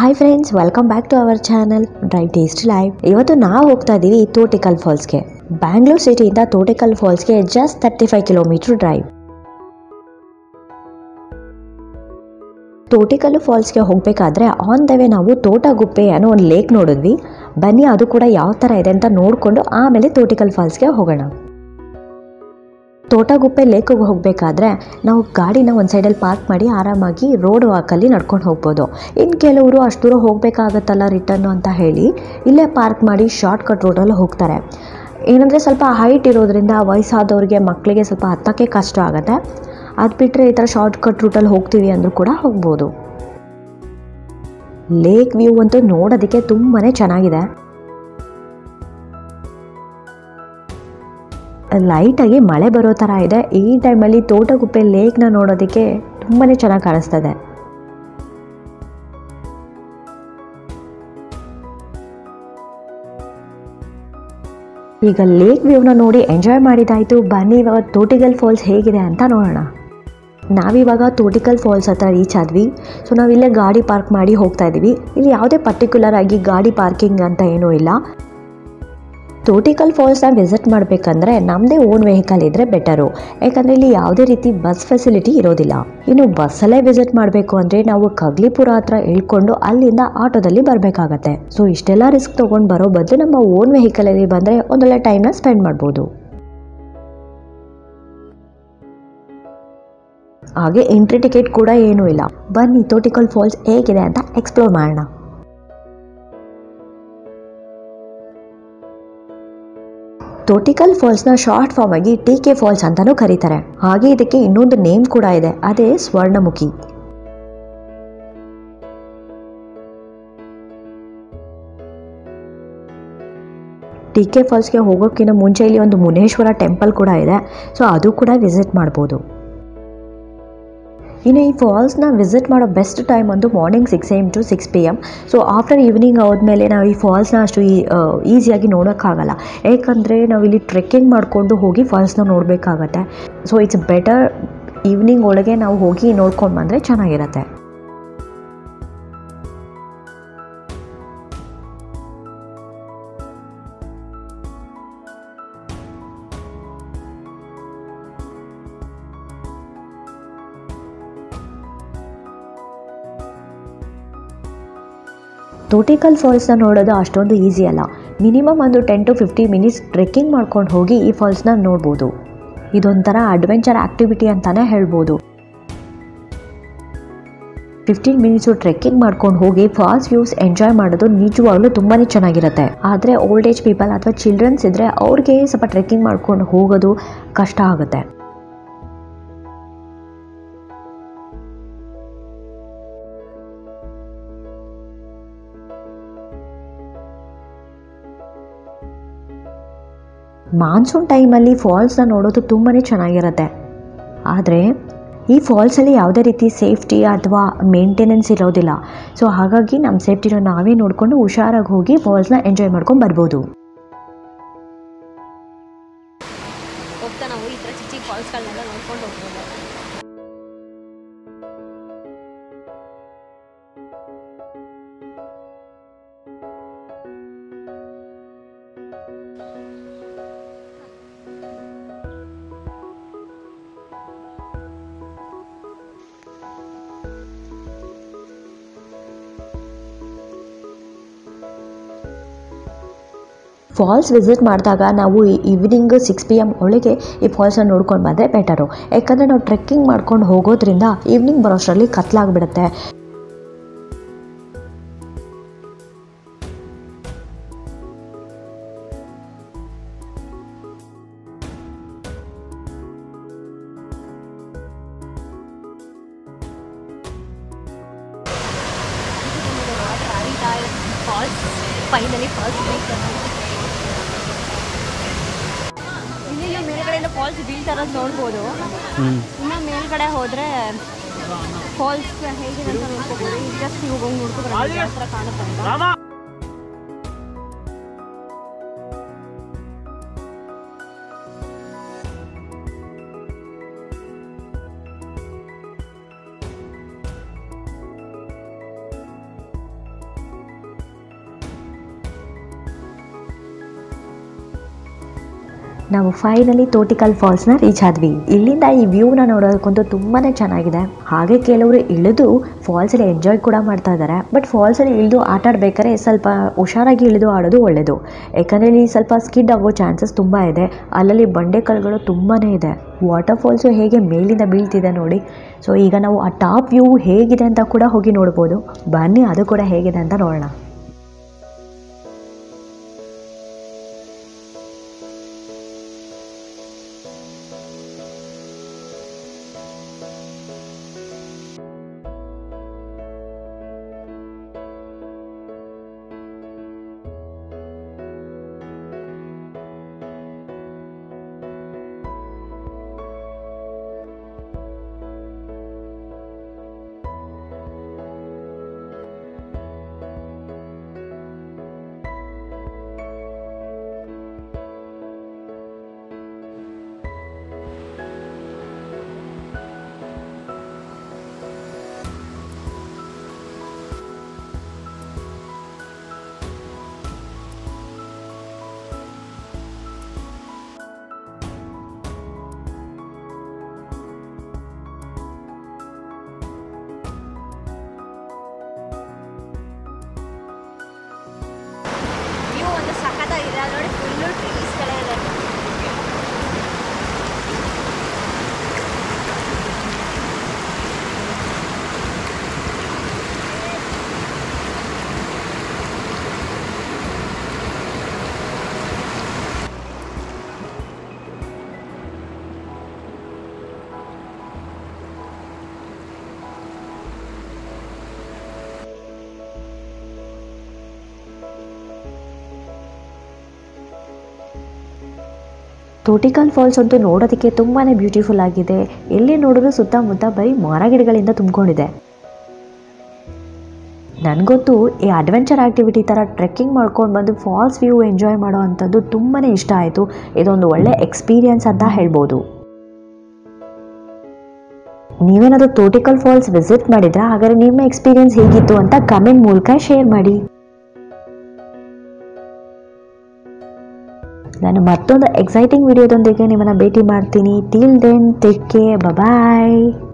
hi friends welcome back to our channel drive taste live ಇವತ್ತು ನಾವು ಹೋಗ್ತಾ ಇದ್ದೀವಿ ತೋಟಿಕಲ್ ಫಾಲ್ಸ್ಗೆ ಬ್ಯಾಂಗ್ಳೂರ್ ಸಿಟಿಯಿಂದ ತೋಟಿಕಲ್ ಫಾಲ್ಸ್ಗೆ just thirty five kilometre drive Thottikal ಫಾಲ್ಸ್ಗೆ ಹೋಗಬೇಕಾದ್ರೆ ಆನ್ ದ ವೇ ನಾವು ತೋಟಗುಪ್ಪೆ ಅನ್ನೋ ಒಂದು ಲೇಕ್ ನೋಡಿದ್ವಿ ಬನ್ನಿ ಅದು ಕೂಡ ಯಾವ ಥರ ಇದೆ ಅಂತ ನೋಡಿಕೊಂಡು ಆಮೇಲೆ ತೋಟಿಕಲ್ ಫಾಲ್ಸ್ಗೆ ಹೋಗೋಣ ತೋಟಗುಪ್ಪೆ ಲೇಕಿಗೆ ಹೋಗಬೇಕಾದ್ರೆ ನಾವು ಗಾಡಿನ ಒಂದು ಸೈಡಲ್ಲಿ ಪಾರ್ಕ್ ಮಾಡಿ ಆರಾಮಾಗಿ ರೋಡ್ ವಾಕಲ್ಲಿ ನಡ್ಕೊಂಡು ಹೋಗ್ಬೋದು ಇನ್ನು ಕೆಲವರು ಅಷ್ಟು ದೂರ ಹೋಗಬೇಕಾಗತ್ತಲ್ಲ ರಿಟರ್ನು ಅಂತ ಹೇಳಿ ಇಲ್ಲೇ ಪಾರ್ಕ್ ಮಾಡಿ ಶಾರ್ಟ್ ಕಟ್ ರೋಡಲ್ಲಿ ಹೋಗ್ತಾರೆ ಏನಂದರೆ ಸ್ವಲ್ಪ ಹೈಟ್ ಇರೋದ್ರಿಂದ ವಯಸ್ಸಾದವ್ರಿಗೆ ಮಕ್ಕಳಿಗೆ ಸ್ವಲ್ಪ ಹತ್ತಕ್ಕೆ ಕಷ್ಟ ಆಗುತ್ತೆ ಅದು ಬಿಟ್ಟರೆ ಈ ಥರ ಶಾರ್ಟ್ ಕಟ್ ರೂಟಲ್ಲಿ ಹೋಗ್ತೀವಿ ಅಂದರೂ ಕೂಡ ಹೋಗ್ಬೋದು ಲೇಕ್ ವ್ಯೂ ಅಂತೂ ನೋಡೋದಕ್ಕೆ ತುಂಬಾ ಚೆನ್ನಾಗಿದೆ ಲೈಟಾಗಿ ಮಳೆ ಬರೋ ಥರ ಇದೆ ಈ ಟೈಮಲ್ಲಿ ತೋಟಗುಪ್ಪೆ ಲೇಕ್ನ ನೋಡೋದಕ್ಕೆ ತುಂಬಾ ಚೆನ್ನಾಗಿ ಕಾಣಿಸ್ತದೆ ಈಗ ಲೇಕ್ ವ್ಯೂನ ನೋಡಿ ಎಂಜಾಯ್ ಮಾಡಿದಾಯಿತು ಬನ್ನಿ ಇವಾಗ ತೋಟಿಗಲ್ ಫಾಲ್ಸ್ ಹೇಗಿದೆ ಅಂತ ನೋಡೋಣ ನಾವಿವಾಗ ತೋಟಿಕಲ್ ಫಾಲ್ಸ್ ಹತ್ರ ರೀಚ್ ಆದ್ವಿ ಸೊ ನಾವು ಇಲ್ಲೇ ಗಾಡಿ ಪಾರ್ಕ್ ಮಾಡಿ ಹೋಗ್ತಾ ಇದ್ದೀವಿ ಇಲ್ಲಿ ಯಾವುದೇ ಪರ್ಟಿಕ್ಯುಲರ್ ಆಗಿ ಗಾಡಿ ಪಾರ್ಕಿಂಗ್ ಅಂತ ಏನೂ ಇಲ್ಲ ತೋಟಿಕಲ್ ಫಾಲ್ಸ್ನ ವಿಸಿಟ್ ಮಾಡಬೇಕಂದ್ರೆ ನಮ್ಮದೇ ಓನ್ ವೆಹಿಕಲ್ ಇದ್ದರೆ ಬೆಟರು ಯಾಕಂದರೆ ಇಲ್ಲಿ ಯಾವುದೇ ರೀತಿ ಬಸ್ ಫೆಸಿಲಿಟಿ ಇರೋದಿಲ್ಲ ಇನ್ನು ಬಸ್ಸಲ್ಲೇ ವಿಸಿಟ್ ಮಾಡಬೇಕು ಅಂದರೆ ನಾವು ಕಗ್ಲಿಪುರ ಹತ್ರ ಇಳ್ಕೊಂಡು ಅಲ್ಲಿಂದ ಆಟೋದಲ್ಲಿ ಬರಬೇಕಾಗತ್ತೆ ಸೊ ಇಷ್ಟೆಲ್ಲ ರಿಸ್ಕ್ ತೊಗೊಂಡು ಬರೋ ಬದಲು ನಮ್ಮ ಓನ್ ವೆಹಿಕಲಲ್ಲಿ ಬಂದರೆ ಒಂದೊಳ್ಳೆ ಟೈಮ್ನ ಸ್ಪೆಂಡ್ ಮಾಡ್ಬೋದು ಹಾಗೆ ಎಂಟ್ರಿ ಟಿಕೆಟ್ ಕೂಡ ಏನೂ ಇಲ್ಲ ಬನ್ನಿ ತೋಟಿಕಲ್ ಫಾಲ್ಸ್ ಹೇಗಿದೆ ಅಂತ ಎಕ್ಸ್ಪ್ಲೋರ್ ಮಾಡೋಣ ತೋಟಿಕಲ್ ಫಾಲ್ಸ್ನ ಶಾರ್ಟ್ ಫಾರ್ಮ್ ಆಗಿ ಟಿ ಕೆ ಫಾಲ್ಸ್ ಅಂತಾನೂ ಕರೀತಾರೆ ಹಾಗೆ ಇದಕ್ಕೆ ಇನ್ನೊಂದು ನೇಮ್ ಕೂಡ ಇದೆ ಅದೇ ಸ್ವರ್ಣಮುಖಿ ಟಿ ಕೆ ಫಾಲ್ಸ್ಗೆ ಹೋಗೋಕ್ಕಿಂತ ಮುಂಚೆ ಇಲ್ಲಿ ಒಂದು ಮುನೇಶ್ವರ ಟೆಂಪಲ್ ಕೂಡ ಇದೆ ಸೊ ಅದು ಕೂಡ ವಿಸಿಟ್ ಮಾಡ್ಬೋದು ಇನ್ನು ಈ ಫಾಲ್ಸ್ನ ವಿಸಿಟ್ ಮಾಡೋ ಬೆಸ್ಟ್ ಟೈಮ್ ಒಂದು morning six AM to six P M so after evening ಆದಮೇಲೆ ನಾವು ಈ ಫಾಲ್ಸ್ನ ಅಷ್ಟು ಈಸಿಯಾಗಿ ನೋಡೋಕ್ಕಾಗಲ್ಲ ಏಕೆಂದರೆ ನಾವು ಇಲ್ಲಿ ಟ್ರೆಕ್ಕಿಂಗ್ ಮಾಡಿಕೊಂಡು ಹೋಗಿ ಫಾಲ್ಸ್ನ ನೋಡಬೇಕಾಗತ್ತೆ ಸೊ ಇಟ್ಸ್ ಬೆಟರ್ ಈವ್ನಿಂಗ್ ಒಳಗೆ ನಾವು ಹೋಗಿ ನೋಡ್ಕೊಂಡು ಬಂದರೆ ಚೆನ್ನಾಗಿರತ್ತೆ ತೋಟಿಕಲ್ ಫಾಲ್ಸ್ನ ನೋಡೋದು ಅಷ್ಟೊಂದು ಈಸಿ ಅಲ್ಲ ಮಿನಿಮಮ್ ಒಂದು ten to fifty minutes trekking ಮಾಡ್ಕೊಂಡು ಹೋಗಿ ಈ ಫಾಲ್ಸ್ನ ನೋಡ್ಬೋದು ಇದೊಂಥರ ಅಡ್ವೆಂಚರ್ ಆ್ಯಕ್ಟಿವಿಟಿ ಅಂತಲೇ ಹೇಳ್ಬೋದು ಫಿಫ್ಟೀನ್ ಮಿನಿಟ್ಸು ಟ್ರೆಕ್ಕಿಂಗ್ ಮಾಡ್ಕೊಂಡು ಹೋಗಿ ಫಾಲ್ಸ್ ವ್ಯೂಸ್ ಎಂಜಾಯ್ ಮಾಡೋದು ನಿಜವಾಗ್ಲೂ ತುಂಬಾ ಚೆನ್ನಾಗಿರುತ್ತೆ ಆದರೆ ಓಲ್ಡ್ ಏಜ್ ಪೀಪಲ್ ಅಥವಾ ಚಿಲ್ಡ್ರನ್ಸ್ ಇದ್ದರೆ ಅವ್ರಿಗೆ ಸ್ವಲ್ಪ ಟ್ರೆಕ್ಕಿಂಗ್ ಮಾಡ್ಕೊಂಡು ಹೋಗೋದು ಕಷ್ಟ ಆಗುತ್ತೆ ಮಾನ್ಸೂನ್ ಟೈಮಲ್ಲಿ ಫಾಲ್ಸ್ನ ನೋಡೋದು ತುಂಬಾ ಚೆನ್ನಾಗಿರುತ್ತೆ ಆದರೆ ಈ ಫಾಲ್ಸಲ್ಲಿ ಯಾವುದೇ ರೀತಿ ಸೇಫ್ಟಿ ಅಥವಾ ಮೇಂಟೆನೆನ್ಸ್ ಇರೋದಿಲ್ಲ ಸೊ ಹಾಗಾಗಿ ನಮ್ಮ ಸೇಫ್ಟಿನ ನಾವೇ ನೋಡಿಕೊಂಡು ಹುಷಾರಾಗಿ ಹೋಗಿ ಫಾಲ್ಸ್ನ ಎಂಜಾಯ್ ಮಾಡ್ಕೊಂಡು ಬರ್ಬೋದು ಹೋಗ್ತಾ ನಾವು ಈ ಥರ ಚಿಕ್ಕ ಚಿಕ್ಕ ಫಾಲ್ಸ್ಗಳನ್ನೆಲ್ಲ ನೋಡ್ಕೊಂಡು ಹೋಗ್ಬೋದು ಫಾಲ್ಸ್ ವಿಸಿಟ್ ಮಾಡಿದಾಗ ನಾವು ಈವ್ನಿಂಗ್ ಸಿಕ್ಸ್ ಪಿ ಎಮ್ ಒಳಗೆ ಈ ಫಾಲ್ಸ್ನ ನೋಡ್ಕೊಂಡು ಬಂದರೆ ಬೆಟರು ಯಾಕಂದರೆ ನಾವು ಟ್ರೆಕ್ಕಿಂಗ್ ಮಾಡ್ಕೊಂಡು ಹೋಗೋದ್ರಿಂದ ಈವ್ನಿಂಗ್ ಬರೋಷ್ಟರಲ್ಲಿ ಕತ್ಲಾಗ್ಬಿಡುತ್ತೆ ಫಾಲ್ಸ್ ಫೈನಲಿ ಫಾಲ್ಸ್ ಇಲ್ಲಿಂದ ಮೇಲ್ಗಡೆಯಿಂದ ಫಾಲ್ಸ್ ಬೀಳ್ತಾ ಇರೋದು ನೋಡ್ಬೋದು ಇನ್ನು ಮೇಲ್ಗಡೆ ಹೋದರೆ ಫಾಲ್ಸ್ ಹೇಗಿದೆ ಅಂತ ನೋಡ್ಕೋಬೋದು ಈಗ ಜಸ್ಟ್ ಇವಾಗ ಹೋಗಿ ನೋಡ್ಕೊಂಡು ಯಾವ ಥರ ಕಾಣುತ್ತೆ ಅಂತ ನಾವು ಫೈನಲಿ ತೋಟಿಕಲ್ ಫಾಲ್ಸ್ನ ರೀಚ್ ಆದ್ವಿ ಇಲ್ಲಿಂದ ಈ ವ್ಯೂನ ನೋಡೋದಕ್ಕಂತೂ ತುಂಬಾನೇ ಚೆನ್ನಾಗಿದೆ ಹಾಗೆ ಕೆಲವರು ಇಳಿದು ಫಾಲ್ಸ್ ಅಲ್ಲಿ ಎಂಜಾಯ್ ಕೂಡ ಮಾಡ್ತಾ ಇದ್ದಾರೆ ಬಟ್ ಫಾಲ್ಸ್ ಅಲ್ಲಿ ಇಳಿದು ಆಟ ಆಡ್ಬೇಕಾದ್ರೆ ಸ್ವಲ್ಪ ಹುಷಾರಾಗಿ ಇಳಿದು ಆಡೋದು ಒಳ್ಳೇದು ಯಾಕಂದ್ರೆ ಇಲ್ಲಿ ಸ್ವಲ್ಪ ಸ್ಕಿಡ್ ಆಗೋ ಚಾನ್ಸಸ್ ತುಂಬಾ ಇದೆ ಅಲ್ಲಲ್ಲಿ ಬಂಡೆ ಕಲ್ಗಳು ತುಂಬಾನೇ ಇದೆ ವಾಟರ್ ಫಾಲ್ಸು ಹೇಗೆ ಮೇಲಿಂದ ಬೀಳ್ತಿದೆ ನೋಡಿ ಸೊ ಈಗ ನಾವು ಆ ಟಾಪ್ ವ್ಯೂ ಹೇಗಿದೆ ಅಂತ ಕೂಡ ಹೋಗಿ ನೋಡ್ಬೋದು ಬನ್ನಿ ಅದು ಕೂಡ ಹೇಗಿದೆ ಅಂತ ನೋಡೋಣ ವ್ಯೂ ಒಂದು ಸಖತ್ತಾಗಿದೆ ಅಲ್ಲಿ ನೋಡಿ ಫುಲ್ಲು ಟ್ರೀಸ್ಗಳೇ ಇದೆ ತೋಟಿಕಲ್ ಫಾಲ್ಸ್ ಅಂತೂ ನೋಡೋದಕ್ಕೆ ತುಂಬಾ ಬ್ಯೂಟಿಫುಲ್ ಆಗಿದೆ ಎಲ್ಲಿ ನೋಡಿದ್ರು ಸುತ್ತಮುತ್ತ ಬರೀ ಮರ ಗಿಡಗಳಿಂದ ತುಂಬಿಕೊಂಡಿದೆ ನನಗಂತೂ ಈ ಅಡ್ವೆಂಚರ್ ಆ್ಯಕ್ಟಿವಿಟಿ ಥರ ಟ್ರೆಕ್ಕಿಂಗ್ ಮಾಡ್ಕೊಂಡು ಬಂದು ಫಾಲ್ಸ್ ವ್ಯೂ ಎಂಜಾಯ್ ಮಾಡೋ ಅಂಥದ್ದು ತುಂಬಾ ಇಷ್ಟ ಆಯಿತು ಇದೊಂದು ಒಳ್ಳೆ ಎಕ್ಸ್ಪೀರಿಯನ್ಸ್ ಅಂತ ಹೇಳ್ಬೋದು ನೀವೇನಾದರೂ ತೋಟಿಕಲ್ ಫಾಲ್ಸ್ ವಿಸಿಟ್ ಮಾಡಿದ್ರಾ ಹಾಗಾದ್ರೆ ನಿಮ್ಮ ಎಕ್ಸ್ಪೀರಿಯನ್ಸ್ ಹೇಗಿತ್ತು ಅಂತ ಕಮೆಂಟ್ ಮೂಲಕ ಶೇರ್ ಮಾಡಿ ನಾನು ಮತ್ತೊಂದು ಎಕ್ಸೈಟಿಂಗ್ ವಿಡಿಯೋದೊಂದಿಗೆ ನಿಮ್ಮನ್ನು ಭೇಟಿ ಮಾಡ್ತೀನಿ ಟಿಲ್ ದೆನ್ ಟೇಕ್ ಕೇರ್ ಬಾಯ್